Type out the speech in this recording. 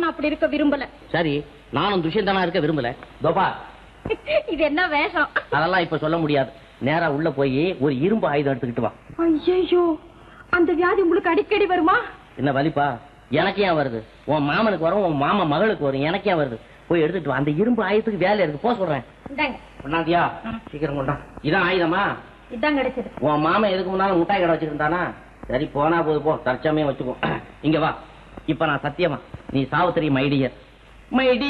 நான் அப்படி இருக்க விரும்பல சரி நானும் துஷ்யந்தனா இருக்க விரும்பல தோபா இது என்ன வேஷம் அதெல்லாம் இப்ப சொல்ல முடியாது நேரா உள்ள போய் ஒரு இரும்பு ஆயுதம் எடுத்துக்கிட்டு வா ஐயோ அந்த வியாதி உங்களுக்கு அடிக்கடி வருமா என்ன வலிப்பா எனக்கு ஏன் வருது உன் மாமனுக்கு வரும் உன் மாமா மகளுக்கு வரும் எனக்கு ஏன் வருது போய் எடுத்துட்டு வா அந்த இரும்பு ஆயுதத்துக்கு வேலை இருக்கு போ சொல்றேன் இந்தாங்க கொண்டாந்தியா சீக்கிரம் கொண்டா இதான் ஆயுதமா இதான் கிடைச்சது உன் மாமன் எதுக்கு முன்னாலும் முட்டாய் கடை வச்சிருந்தானா சரி போனா போது போ தற்சமயம் வச்சுக்கோ இங்க வா இப்ப நான் சத்தியமா நீ சாவித்திரி மைடியர் மைடி